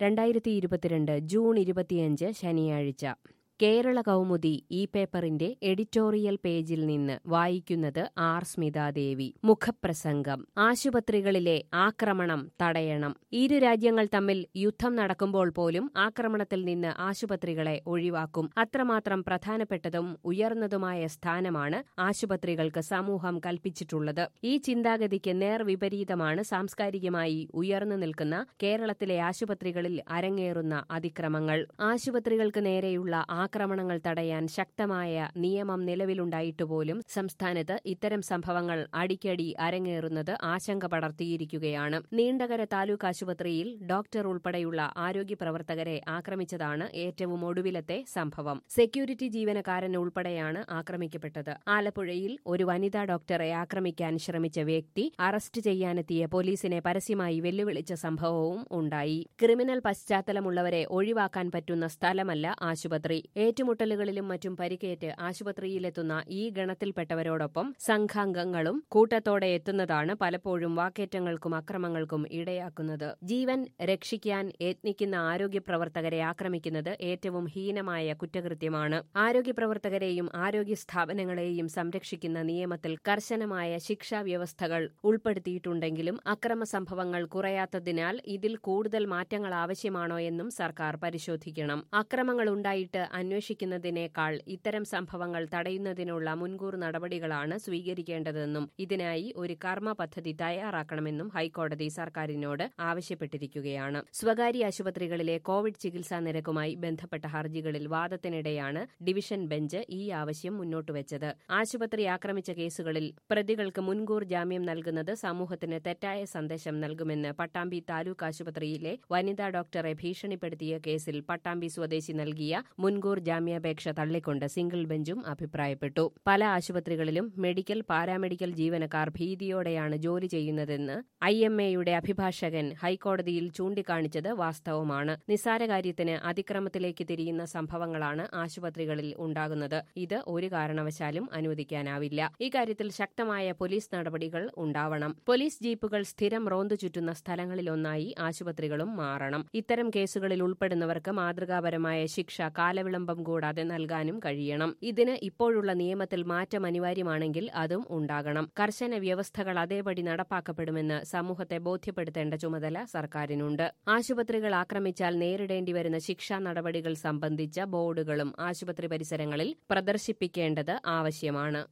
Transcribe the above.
രണ്ടായിരത്തി ഇരുപത്തിരണ്ട് ജൂൺ ഇരുപത്തിയഞ്ച് ശനിയാഴ്ച കേരള കൗമുദി ഈ പേപ്പറിന്റെ എഡിറ്റോറിയൽ പേജിൽ നിന്ന് വായിക്കുന്നത് ആർ സ്മിതാദേവി മുഖപ്രസംഗം ആശുപത്രികളിലെ ആക്രമണം തടയണം ഇരു രാജ്യങ്ങൾ തമ്മിൽ യുദ്ധം നടക്കുമ്പോൾ പോലും ആക്രമണത്തിൽ നിന്ന് ആശുപത്രികളെ ഒഴിവാക്കും അത്രമാത്രം പ്രധാനപ്പെട്ടതും ഉയർന്നതുമായ സ്ഥാനമാണ് ആശുപത്രികൾക്ക് സമൂഹം കൽപ്പിച്ചിട്ടുള്ളത് ഈ ചിന്താഗതിക്ക് നേർവിപരീതമാണ് സാംസ്കാരികമായി ഉയർന്നു നിൽക്കുന്ന കേരളത്തിലെ ആശുപത്രികളിൽ അരങ്ങേറുന്ന അതിക്രമങ്ങൾ ആശുപത്രികൾക്ക് നേരെയുള്ള ആക്രമണങ്ങൾ തടയാൻ ശക്തമായ നിയമം നിലവിലുണ്ടായിട്ടുപോലും സംസ്ഥാനത്ത് ഇത്തരം സംഭവങ്ങൾ അടിക്കടി അരങ്ങേറുന്നത് ആശങ്ക പടർത്തിയിരിക്കുകയാണ് നീണ്ടകര താലൂക്ക് ആശുപത്രിയിൽ ഡോക്ടർ ഉൾപ്പെടെയുള്ള ആരോഗ്യ പ്രവർത്തകരെ ആക്രമിച്ചതാണ് ഏറ്റവും ഒടുവിലത്തെ സംഭവം സെക്യൂരിറ്റി ജീവനക്കാരൻ ഉൾപ്പെടെയാണ് ആക്രമിക്കപ്പെട്ടത് ആലപ്പുഴയിൽ ഒരു വനിതാ ഡോക്ടറെ ആക്രമിക്കാൻ ശ്രമിച്ച വ്യക്തി അറസ്റ്റ് ചെയ്യാനെത്തിയ പോലീസിനെ പരസ്യമായി വെല്ലുവിളിച്ച സംഭവവും ഉണ്ടായി ക്രിമിനൽ പശ്ചാത്തലമുള്ളവരെ ഒഴിവാക്കാൻ പറ്റുന്ന സ്ഥലമല്ല ആശുപത്രി ഏറ്റുമുട്ടലുകളിലും മറ്റും പരിക്കേറ്റ് ആശുപത്രിയിലെത്തുന്ന ഈ ഗണത്തിൽപ്പെട്ടവരോടൊപ്പം സംഘാംഗങ്ങളും കൂട്ടത്തോടെ എത്തുന്നതാണ് പലപ്പോഴും വാക്കേറ്റങ്ങൾക്കും അക്രമങ്ങൾക്കും ഇടയാക്കുന്നത് ജീവൻ രക്ഷിക്കാൻ യത്നിക്കുന്ന ആരോഗ്യ പ്രവർത്തകരെ ആക്രമിക്കുന്നത് ഏറ്റവും ഹീനമായ കുറ്റകൃത്യമാണ് ആരോഗ്യ പ്രവർത്തകരെയും ആരോഗ്യ സ്ഥാപനങ്ങളെയും സംരക്ഷിക്കുന്ന നിയമത്തിൽ കർശനമായ ശിക്ഷാ വ്യവസ്ഥകൾ ഉൾപ്പെടുത്തിയിട്ടുണ്ടെങ്കിലും അക്രമ സംഭവങ്ങൾ കുറയാത്തതിനാൽ ഇതിൽ കൂടുതൽ മാറ്റങ്ങൾ ആവശ്യമാണോ എന്നും സർക്കാർ പരിശോധിക്കണം അക്രമങ്ങൾ ഉണ്ടായിട്ട് അന്വേഷിക്കുന്നതിനേക്കാൾ ഇത്തരം സംഭവങ്ങൾ തടയുന്നതിനുള്ള മുൻകൂർ നടപടികളാണ് സ്വീകരിക്കേണ്ടതെന്നും ഇതിനായി ഒരു കർമ്മ പദ്ധതി തയ്യാറാക്കണമെന്നും ഹൈക്കോടതി സർക്കാരിനോട് ആവശ്യപ്പെട്ടിരിക്കുകയാണ് സ്വകാര്യ ആശുപത്രികളിലെ കോവിഡ് ചികിത്സാ നിരക്കുമായി ബന്ധപ്പെട്ട ഹർജികളിൽ വാദത്തിനിടെയാണ് ഡിവിഷൻ ബെഞ്ച് ഈ ആവശ്യം മുന്നോട്ടുവച്ചത് ആശുപത്രി ആക്രമിച്ച കേസുകളിൽ പ്രതികൾക്ക് മുൻകൂർ ജാമ്യം നൽകുന്നത് സമൂഹത്തിന് തെറ്റായ സന്ദേശം നൽകുമെന്ന് പട്ടാമ്പി താലൂക്ക് ആശുപത്രിയിലെ വനിതാ ഡോക്ടറെ ഭീഷണിപ്പെടുത്തിയ കേസിൽ പട്ടാമ്പി സ്വദേശി നൽകിയ മുൻകൂർ ജാമ്യാപേക്ഷ തള്ളിക്കൊണ്ട് സിംഗിൾ ബെഞ്ചും അഭിപ്രായപ്പെട്ടു പല ആശുപത്രികളിലും മെഡിക്കൽ പാരാമെഡിക്കൽ ജീവനക്കാർ ഭീതിയോടെയാണ് ജോലി ചെയ്യുന്നതെന്ന് ഐ എം എയുടെ അഭിഭാഷകൻ ഹൈക്കോടതിയിൽ ചൂണ്ടിക്കാണിച്ചത് വാസ്തവമാണ് നിസ്സാര കാര്യത്തിന് അതിക്രമത്തിലേക്ക് തിരിയുന്ന സംഭവങ്ങളാണ് ആശുപത്രികളിൽ ഉണ്ടാകുന്നത് ഇത് ഒരു കാരണവശാലും അനുവദിക്കാനാവില്ല ഇക്കാര്യത്തിൽ ശക്തമായ പോലീസ് നടപടികൾ ഉണ്ടാവണം പോലീസ് ജീപ്പുകൾ സ്ഥിരം റോന്തു ചുറ്റുന്ന സ്ഥലങ്ങളിലൊന്നായി ആശുപത്രികളും മാറണം ഇത്തരം കേസുകളിൽ ഉൾപ്പെടുന്നവർക്ക് മാതൃകാപരമായ ശിക്ഷ കാലവിളംബം കൂടാതെ നൽകാനും കഴിയണം ഇതിന് ഇപ്പോഴുള്ള നിയമത്തിൽ മാറ്റം അനിവാര്യമാണെങ്കിൽ അതും ഉണ്ടാകണം കർശന വ്യവസ്ഥകൾ അതേപടി നടപ്പാക്കപ്പെടുമെന്ന് സമൂഹത്തെ ബോധ്യപ്പെടുത്തേണ്ട ചുമതല സർക്കാരിനുണ്ട് ആശുപത്രികൾ ആക്രമിച്ചാൽ നേരിടേണ്ടി വരുന്ന ശിക്ഷാ നടപടികൾ സംബന്ധിച്ച ബോർഡുകളും ആശുപത്രി പരിസരങ്ങളിൽ പ്രദർശിപ്പിക്കേണ്ടത് ആവശ്യമാണ്